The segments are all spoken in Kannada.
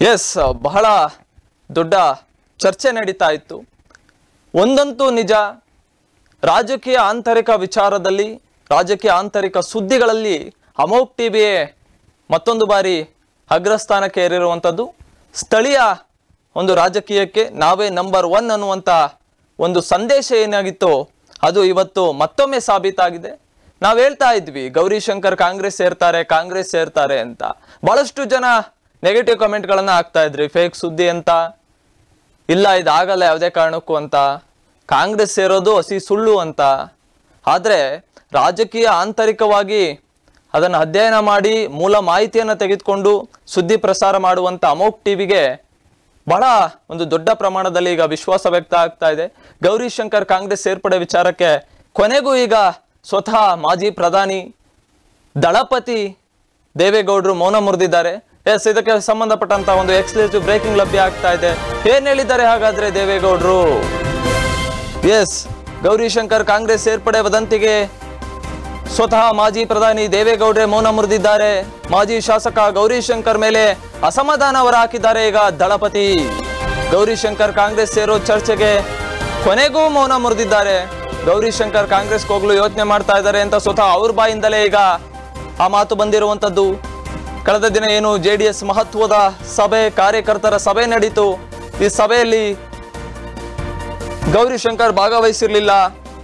ಎಸ್ ಬಹಳ ದೊಡ್ಡ ಚರ್ಚೆ ನಡೀತಾ ಇತ್ತು ಒಂದಂತೂ ನಿಜ ರಾಜಕೀಯ ಆಂತರಿಕ ವಿಚಾರದಲ್ಲಿ ರಾಜಕೀಯ ಆಂತರಿಕ ಸುದ್ದಿಗಳಲ್ಲಿ ಅಮೋಕ್ ಟಿವಿಯೇ ಮತ್ತೊಂದು ಬಾರಿ ಅಗ್ರಸ್ಥಾನಕ್ಕೆ ಏರಿರುವಂಥದ್ದು ಸ್ಥಳೀಯ ಒಂದು ರಾಜಕೀಯಕ್ಕೆ ನಾವೇ ನಂಬರ್ ಒನ್ ಅನ್ನುವಂಥ ಒಂದು ಸಂದೇಶ ಏನಾಗಿತ್ತು ಅದು ಇವತ್ತು ಮತ್ತೊಮ್ಮೆ ಸಾಬೀತಾಗಿದೆ ನಾವು ಹೇಳ್ತಾ ಇದ್ವಿ ಗೌರಿಶಂಕರ್ ಕಾಂಗ್ರೆಸ್ ಸೇರ್ತಾರೆ ಕಾಂಗ್ರೆಸ್ ಸೇರ್ತಾರೆ ಅಂತ ಬಹಳಷ್ಟು ಜನ ನೆಗೆಟಿವ್ ಕಮೆಂಟ್ಗಳನ್ನ ಹಾಕ್ತಾ ಇದ್ರಿ ಫೇಕ್ ಸುದ್ದಿ ಅಂತ ಇಲ್ಲ ಇದಾಗಲ್ಲ ಯಾವುದೇ ಕಾರಣಕ್ಕೂ ಅಂತ ಕಾಂಗ್ರೆಸ್ ಸೇರೋದು ಹಸಿ ಸುಳ್ಳು ಅಂತ ಆದರೆ ರಾಜಕೀಯ ಆಂತರಿಕವಾಗಿ ಅದನ್ನು ಅಧ್ಯಯನ ಮಾಡಿ ಮೂಲ ಮಾಹಿತಿಯನ್ನು ತೆಗೆದುಕೊಂಡು ಸುದ್ದಿ ಪ್ರಸಾರ ಮಾಡುವಂಥ ಅಮೋಕ್ ಟಿವಿಗೆ ಬಹಳ ಒಂದು ದೊಡ್ಡ ಪ್ರಮಾಣದಲ್ಲಿ ಈಗ ವಿಶ್ವಾಸ ವ್ಯಕ್ತ ಆಗ್ತಾ ಇದೆ ಗೌರಿ ಶಂಕರ್ ಕಾಂಗ್ರೆಸ್ ಸೇರ್ಪಡೆ ವಿಚಾರಕ್ಕೆ ಕೊನೆಗೂ ಈಗ ಸ್ವತಃ ಮಾಜಿ ಪ್ರಧಾನಿ ದಳಪತಿ ದೇವೇಗೌಡರು ಮೌನ ಮುರಿದಿದ್ದಾರೆ ಎಸ್ ಇದಕ್ಕೆ ಸಂಬಂಧಪಟ್ಟಂತ ಒಂದು ಎಕ್ಸ್ಕ್ಲೂಸಿವ್ ಬ್ರೇಕಿಂಗ್ ಲಭ್ಯ ಆಗ್ತಾ ಇದೆ ಏನ್ ಹೇಳಿದ್ದಾರೆ ಹಾಗಾದ್ರೆ ದೇವೇಗೌಡರು ಎಸ್ ಗೌರಿಶಂಕರ್ ಕಾಂಗ್ರೆಸ್ ಸೇರ್ಪಡೆ ವದಂತಿಗೆ ಸ್ವತಃ ಮಾಜಿ ಪ್ರಧಾನಿ ದೇವೇಗೌಡ್ರೆ ಮೌನ ಮುರಿದಿದ್ದಾರೆ ಮಾಜಿ ಶಾಸಕ ಗೌರಿಶಂಕರ್ ಮೇಲೆ ಅಸಮಾಧಾನ ಹೊರ ಹಾಕಿದ್ದಾರೆ ಈಗ ದಳಪತಿ ಗೌರಿಶಂಕರ್ ಕಾಂಗ್ರೆಸ್ ಸೇರೋ ಚರ್ಚೆಗೆ ಕೊನೆಗೂ ಮೌನ ಮುರಿದಿದ್ದಾರೆ ಗೌರಿಶಂಕರ್ ಕಾಂಗ್ರೆಸ್ ಹೋಗ್ಲು ಯೋಚನೆ ಮಾಡ್ತಾ ಇದ್ದಾರೆ ಅಂತ ಸ್ವತಃ ಅವ್ರ ಬಾಯಿಂದಲೇ ಈಗ ಆ ಮಾತು ಬಂದಿರುವಂತದ್ದು ಕಳೆದ ದಿನ ಏನು ಜೆ ಡಿ ಎಸ್ ಮಹತ್ವದ ಸಭೆ ಕಾರ್ಯಕರ್ತರ ಸಭೆ ನಡೀತು ಈ ಸಭೆಯಲ್ಲಿ ಗೌರಿಶಂಕರ್ ಭಾಗವಹಿಸಿರ್ಲಿಲ್ಲ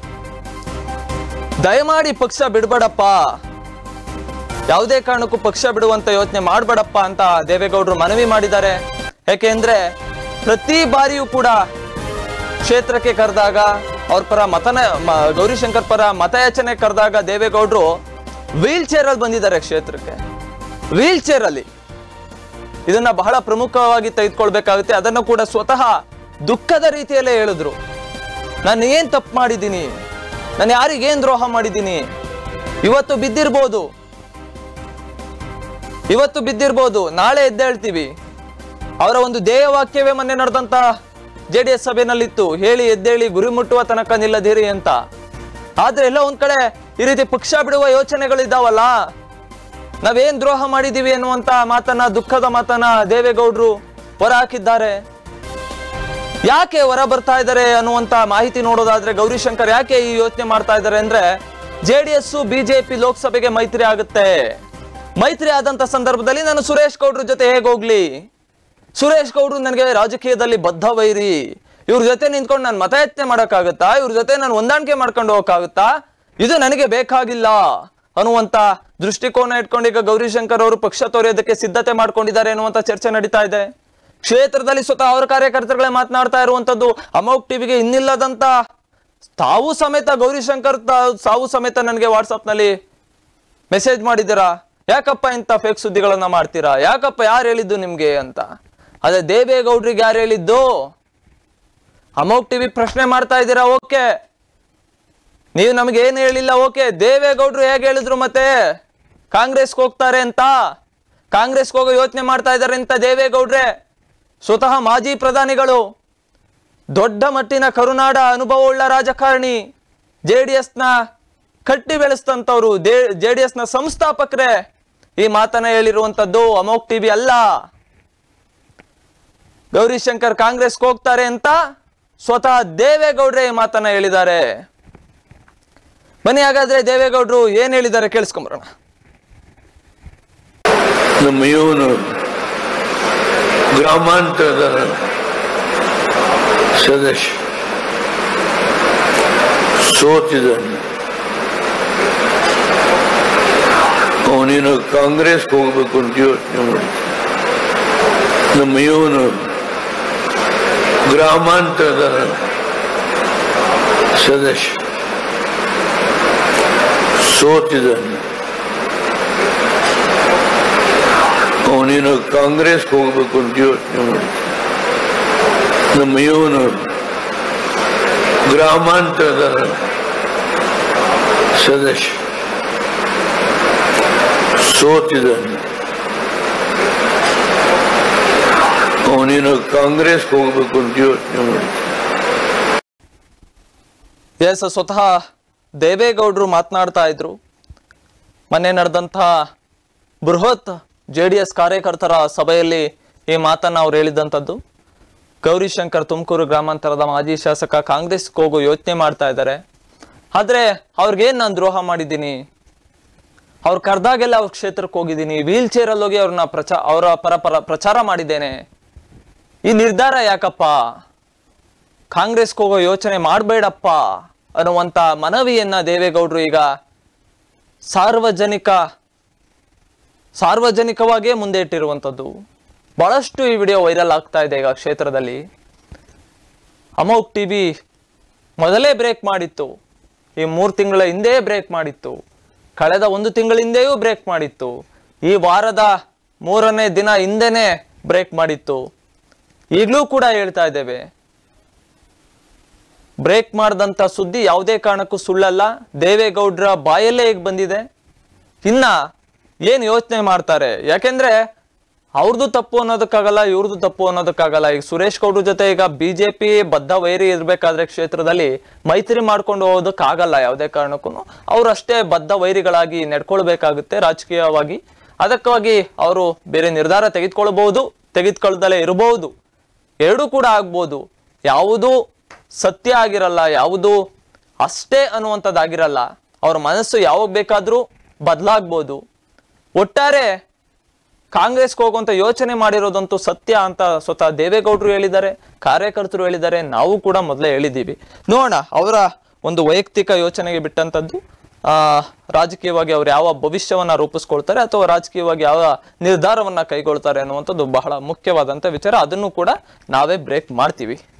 ದಯಮಾಡಿ ಪಕ್ಷ ಬಿಡ್ಬೇಡಪ್ಪ ಯಾವುದೇ ಕಾರಣಕ್ಕೂ ಪಕ್ಷ ಬಿಡುವಂತ ಯೋಚನೆ ಮಾಡಬೇಡಪ್ಪ ಅಂತ ದೇವೇಗೌಡರು ಮನವಿ ಮಾಡಿದ್ದಾರೆ ಯಾಕೆಂದ್ರೆ ಪ್ರತಿ ಬಾರಿಯೂ ಕೂಡ ಕ್ಷೇತ್ರಕ್ಕೆ ಕರೆದಾಗ ಅವ್ರ ಪರ ಮತನ ಮ- ಗೌರಿಶಂಕರ್ ಪರ ಮತಯಾಚನೆ ಕರೆದಾಗ ದೇವೇಗೌಡರು ವೀಲ್ ಚೇರ್ ಅಲ್ಲಿ ಬಂದಿದ್ದಾರೆ ಕ್ಷೇತ್ರಕ್ಕೆ ವೀಲ್ ಚೇರ್ ಅಲ್ಲಿ ಇದನ್ನ ಬಹಳ ಪ್ರಮುಖವಾಗಿ ತೆಗೆದುಕೊಳ್ಬೇಕಾಗುತ್ತೆ ಅದನ್ನು ಕೂಡ ಸ್ವತಃ ದುಃಖದ ರೀತಿಯಲ್ಲೇ ಹೇಳಿದ್ರು ನಾನು ಏನ್ ತಪ್ಪು ಮಾಡಿದ್ದೀನಿ ನಾನು ಯಾರಿಗೇನ್ ದ್ರೋಹ ಮಾಡಿದ್ದೀನಿ ಇವತ್ತು ಬಿದ್ದಿರ್ಬೋದು ಇವತ್ತು ಬಿದ್ದಿರ್ಬೋದು ನಾಳೆ ಎದ್ದೇಳ್ತೀವಿ ಅವರ ಒಂದು ಧ್ಯೇಯವಾಕ್ಯವೇ ಮೊನ್ನೆ ನಡೆದಂತ ಜೆ ಡಿ ಎಸ್ ಸಭೆನಲ್ಲಿತ್ತು ಹೇಳಿ ಎದ್ದೇಳಿ ಗುರಿ ಮುಟ್ಟುವ ತನಕ ನಿಲ್ಲದಿರಿ ಅಂತ ಆದ್ರೆ ಎಲ್ಲ ಒಂದ್ ಕಡೆ ಈ ರೀತಿ ಪಕ್ಷ ಬಿಡುವ ಯೋಚನೆಗಳಿದ್ದಾವಲ್ಲ ನಾವೇನ್ ದ್ರೋಹ ಮಾಡಿದೀವಿ ಅನ್ನುವಂತ ಮಾತನ್ನ ದುಃಖದ ಮಾತನ್ನ ದೇವೇಗೌಡರು ಹೊರ ಹಾಕಿದ್ದಾರೆ ಯಾಕೆ ಹೊರ ಬರ್ತಾ ಇದ್ದಾರೆ ಅನ್ನುವಂತ ಮಾಹಿತಿ ನೋಡೋದಾದ್ರೆ ಗೌರಿಶಂಕರ್ ಯಾಕೆ ಈ ಯೋಚನೆ ಮಾಡ್ತಾ ಇದ್ದಾರೆ ಅಂದ್ರೆ ಜೆ ಡಿ ಎಸ್ ಬಿಜೆಪಿ ಲೋಕಸಭೆಗೆ ಮೈತ್ರಿ ಆಗುತ್ತೆ ಮೈತ್ರಿ ಆದಂತ ಸಂದರ್ಭದಲ್ಲಿ ನಾನು ಸುರೇಶ್ ಗೌಡ್ರ ಜೊತೆ ಹೇಗೆ ಹೋಗ್ಲಿ ಸುರೇಶ್ ಗೌಡ್ರು ನನಗೆ ರಾಜಕೀಯದಲ್ಲಿ ಬದ್ಧ ವೈರಿ ಇವ್ರ ಜೊತೆ ನಿಂತ್ಕೊಂಡು ನಾನು ಮತಯಾಚನೆ ಮಾಡೋಕ್ಕಾಗತ್ತಾ ಇವ್ರ ಜೊತೆ ನಾನು ಹೊಂದಾಣಿಕೆ ಮಾಡ್ಕೊಂಡು ಹೋಗಕ್ಕಾಗತ್ತಾ ಇದು ನನಗೆ ಬೇಕಾಗಿಲ್ಲ ಅನ್ನುವಂತ ದೃಷ್ಟಿಕೋನ ಇಟ್ಕೊಂಡು ಈಗ ಗೌರಿಶಂಕರ್ ಅವರು ಪಕ್ಷ ತೊರೆಯೋದಕ್ಕೆ ಸಿದ್ಧತೆ ಮಾಡ್ಕೊಂಡಿದ್ದಾರೆ ಅನ್ನುವಂತ ಚರ್ಚೆ ನಡೀತಾ ಇದೆ ಕ್ಷೇತ್ರದಲ್ಲಿ ಸ್ವತಃ ಅವರ ಕಾರ್ಯಕರ್ತರುಗಳೇ ಮಾತನಾಡ್ತಾ ಇರುವಂತದ್ದು ಅಮೋಕ್ ಟಿವಿಗೆ ಇನ್ನಿಲ್ಲದಂತ ತಾವು ಸಮೇತ ಗೌರಿಶಂಕರ್ ತಾ- ತಾವು ಸಮೇತ ನನಗೆ ವಾಟ್ಸಪ್ ನಲ್ಲಿ ಮೆಸೇಜ್ ಮಾಡಿದ್ದೀರಾ ಯಾಕಪ್ಪ ಇಂಥ ಫೇಕ್ ಸುದ್ದಿಗಳನ್ನ ಮಾಡ್ತೀರಾ ಯಾಕಪ್ಪ ಯಾರು ಹೇಳಿದ್ದು ನಿಮ್ಗೆ ಅಂತ ಅದೇ ದೇವೇಗೌಡ್ರಿಗೆ ಯಾರು ಹೇಳಿದ್ದು ಅಮೋಕ್ ಟಿವಿ ಪ್ರಶ್ನೆ ಮಾಡ್ತಾ ಇದ್ದೀರಾ ಓಕೆ ನೀವು ನಮ್ಗೆ ಏನು ಹೇಳಿಲ್ಲ ಓಕೆ ದೇವೇಗೌಡರು ಹೇಗೆ ಹೇಳಿದ್ರು ಮತ್ತೆ ಕಾಂಗ್ರೆಸ್ಗೆ ಹೋಗ್ತಾರೆ ಅಂತ ಕಾಂಗ್ರೆಸ್ಗೆ ಹೋಗೋ ಯೋಚನೆ ಮಾಡ್ತಾ ಇದ್ದಾರೆ ಅಂತ ದೇವೇಗೌಡ್ರೆ ಸ್ವತಃ ಮಾಜಿ ಪ್ರಧಾನಿಗಳು ದೊಡ್ಡ ಮಟ್ಟಿನ ಕರುನಾಡ ಅನುಭವವುಳ್ಳ ರಾಜಕಾರಣಿ ಜೆ ಡಿ ಎಸ್ನ ಕಟ್ಟಿ ಬೆಳೆಸ್ತಂತವ್ರು ಜೆ ಡಿ ಎಸ್ನ ಸಂಸ್ಥಾಪಕರೇ ಈ ಮಾತನ್ನ ಹೇಳಿರುವಂತದ್ದು ಅಮೋಕ್ ಟಿವಿ ಅಲ್ಲ ಗೌರಿಶಂಕರ್ ಕಾಂಗ್ರೆಸ್ಗೆ ಹೋಗ್ತಾರೆ ಅಂತ ಸ್ವತಃ ದೇವೇಗೌಡ್ರೆ ಈ ಮಾತನ್ನ ಹೇಳಿದ್ದಾರೆ ಬನ್ನಿ ಹಾಗಾದ್ರೆ ದೇವೇಗೌಡರು ಏನ್ ಹೇಳಿದ್ದಾರೆ ಕೇಳಿಸ್ಕೊಂಬರೋಣ ನಮ್ಮ ಇವನು ಗ್ರಾಮಾಂತರದ ಸದಸ್ಯ ಸೋತಿದ್ದಾನೆ ಅವನೇನು ಕಾಂಗ್ರೆಸ್ಗೆ ಹೋಗ್ಬೇಕು ಅಂತ ಯೋಚನೆ ಮಾಡಿ ನಮ್ಮ ಇವನು ಗ್ರಾಮಾಂತರದ ಸದಸ್ಯ ಸೋತಿದ್ದಾನೆ ಅವನೇನು ಕಾಂಗ್ರೆಸ್ಗೆ ಹೋಗ್ಬೇಕು ಅಂತ ಯೋಚನೆ ಮಾಡಿ ನಮ್ಮ ಇವನು ಗ್ರಾಮಾಂತರದ ಸದಸ್ಯ ಸೋತಿದ್ದಾನೆ ಅವನೇನು ಕಾಂಗ್ರೆಸ್ಗೆ ಹೋಗ್ಬೇಕು ಅಂತ ಯೋಚನೆ ಮಾಡಿ ಎಸ್ ಸ್ವತಃ ದೇವೇಗೌಡರು ಮಾತನಾಡ್ತಾ ಇದ್ರು ಮೊನ್ನೆ ನಡೆದಂತಹ ಬೃಹತ್ ಜೆ ಡಿ ಎಸ್ ಕಾರ್ಯಕರ್ತರ ಸಭೆಯಲ್ಲಿ ಈ ಮಾತನ್ನ ಅವ್ರು ಹೇಳಿದಂಥದ್ದು ಗೌರಿಶಂಕರ್ ತುಮಕೂರು ಗ್ರಾಮಾಂತರದ ಮಾಜಿ ಶಾಸಕ ಕಾಂಗ್ರೆಸ್ಗೆ ಹೋಗೋ ಯೋಚನೆ ಮಾಡ್ತಾ ಇದ್ದಾರೆ ಆದ್ರೆ ಅವ್ರಿಗೇನ್ ನಾನು ದ್ರೋಹ ಮಾಡಿದ್ದೀನಿ ಅವ್ರು ಕರ್ದಾಗೆಲ್ಲ ಅವ್ರ ಕ್ಷೇತ್ರಕ್ಕೆ ಹೋಗಿದ್ದೀನಿ ವೀಲ್ ಚೇರಲ್ಲಿ ಹೋಗಿ ಅವ್ರನ್ನ ಪ್ರಚಾರ ಅವರ ಪರ ಪರ ಪ್ರಚಾರ ಮಾಡಿದ್ದೇನೆ ಈ ನಿರ್ಧಾರ ಯಾಕಪ್ಪ ಕಾಂಗ್ರೆಸ್ಗೆ ಹೋಗೋ ಯೋಚನೆ ಮಾಡಬೇಡಪ್ಪ ಅನ್ನುವಂತ ಮನವಿಯನ್ನ ದೇವೇಗೌಡರು ಈಗ ಸಾರ್ವಜನಿಕ ಸಾರ್ವಜನಿಕವಾಗಿಯೇ ಮುಂದೆ ಇಟ್ಟಿರುವಂಥದ್ದು ಬಹಳಷ್ಟು ಈ ವಿಡಿಯೋ ವೈರಲ್ ಆಗ್ತಾ ಇದೆ ಈಗ ಕ್ಷೇತ್ರದಲ್ಲಿ ಅಮೋಕ್ ಟಿವಿ ಮೊದಲೇ ಬ್ರೇಕ್ ಮಾಡಿತ್ತು ಈ ಮೂರು ತಿಂಗಳ ಹಿಂದೆ ಬ್ರೇಕ್ ಮಾಡಿತ್ತು ಕಳೆದ ಒಂದು ತಿಂಗಳ ಹಿಂದೆಯೂ ಬ್ರೇಕ್ ಮಾಡಿತ್ತು ಈ ವಾರದ ಮೂರನೇ ದಿನ ಹಿಂದೆನೆ ಬ್ರೇಕ್ ಮಾಡಿತ್ತು ಈಗಲೂ ಕೂಡ ಹೇಳ್ತಾ ಇದ್ದೇವೆ ಬ್ರೇಕ್ ಮಾಡಿದಂಥ ಸುದ್ದಿ ಯಾವುದೇ ಕಾರಣಕ್ಕೂ ಸುಳ್ಳಲ್ಲ ದೇವೇಗೌಡರ ಬಾಯಲ್ಲೇ ಈಗ ಬಂದಿದೆ ಇನ್ನ ಏನ್ ಯೋಚನೆ ಮಾಡ್ತಾರೆ ಯಾಕೆಂದ್ರೆ ಅವ್ರದ್ದು ತಪ್ಪು ಅನ್ನೋದಕ್ಕಾಗಲ್ಲ ಇವ್ರದ್ದು ತಪ್ಪು ಅನ್ನೋದಕ್ಕಾಗಲ್ಲ ಈಗ ಸುರೇಶ್ ಗೌಡ್ರ ಜೊತೆ ಈಗ ಬಿಜೆಪಿ ಬದ್ಧ ವೈರಿ ಇರ್ಬೇಕಾದ್ರೆ ಕ್ಷೇತ್ರದಲ್ಲಿ ಮೈತ್ರಿ ಮಾಡ್ಕೊಂಡು ಹೋಗೋದಕ್ಕಾಗಲ್ಲ ಯಾವುದೇ ಕಾರಣಕ್ಕೂ ಅವ್ರು ಅಷ್ಟೇ ಬದ್ಧ ವೈರಿಗಳಾಗಿ ನಡ್ಕೊಳ್ಬೇಕಾಗುತ್ತೆ ರಾಜಕೀಯವಾಗಿ ಅದಕ್ಕಾಗಿ ಅವರು ಬೇರೆ ನಿರ್ಧಾರ ತೆಗೆದುಕೊಳ್ಬಹುದು ತೆಗೆದುಕೊಳ್ದಲೇ ಇರಬಹುದು ಎರಡೂ ಕೂಡ ಆಗ್ಬೋದು ಯಾವುದು ಸತ್ಯ ಆಗಿರಲ್ಲ ಯಾವುದು ಅಷ್ಟೇ ಅನ್ನುವಂಥದ್ದಾಗಿರಲ್ಲ ಅವ್ರ ಮನಸ್ಸು ಯಾವಾಗ ಬೇಕಾದ್ರೂ ಬದಲಾಗ್ಬೋದು ಒಟ್ಟಾರೆ ಕಾಂಗ್ರೆಸ್ಗೆ ಹೋಗುವಂತ ಯೋಚನೆ ಮಾಡಿರೋದಂತೂ ಸತ್ಯ ಅಂತ ಸ್ವತಃ ದೇವೇಗೌಡರು ಹೇಳಿದ್ದಾರೆ ಕಾರ್ಯಕರ್ತರು ಹೇಳಿದ್ದಾರೆ ನಾವು ಕೂಡ ಮೊದಲೇ ಹೇಳಿದ್ದೀವಿ ನೋಡೋಣ ಅವರ ಒಂದು ವೈಯಕ್ತಿಕ ಯೋಚನೆಗೆ ಬಿಟ್ಟಂತದ್ದು ಆ ರಾಜಕೀಯವಾಗಿ ಅವ್ರು ಯಾವ ಭವಿಷ್ಯವನ್ನ ರೂಪಿಸ್ಕೊಳ್ತಾರೆ ಅಥವಾ ರಾಜಕೀಯವಾಗಿ ಯಾವ ನಿರ್ಧಾರವನ್ನ ಕೈಗೊಳ್ತಾರೆ ಅನ್ನುವಂಥದ್ದು ಬಹಳ ಮುಖ್ಯವಾದಂತ ವಿಚಾರ ಅದನ್ನು ಕೂಡ ನಾವೇ ಬ್ರೇಕ್ ಮಾಡ್ತೀವಿ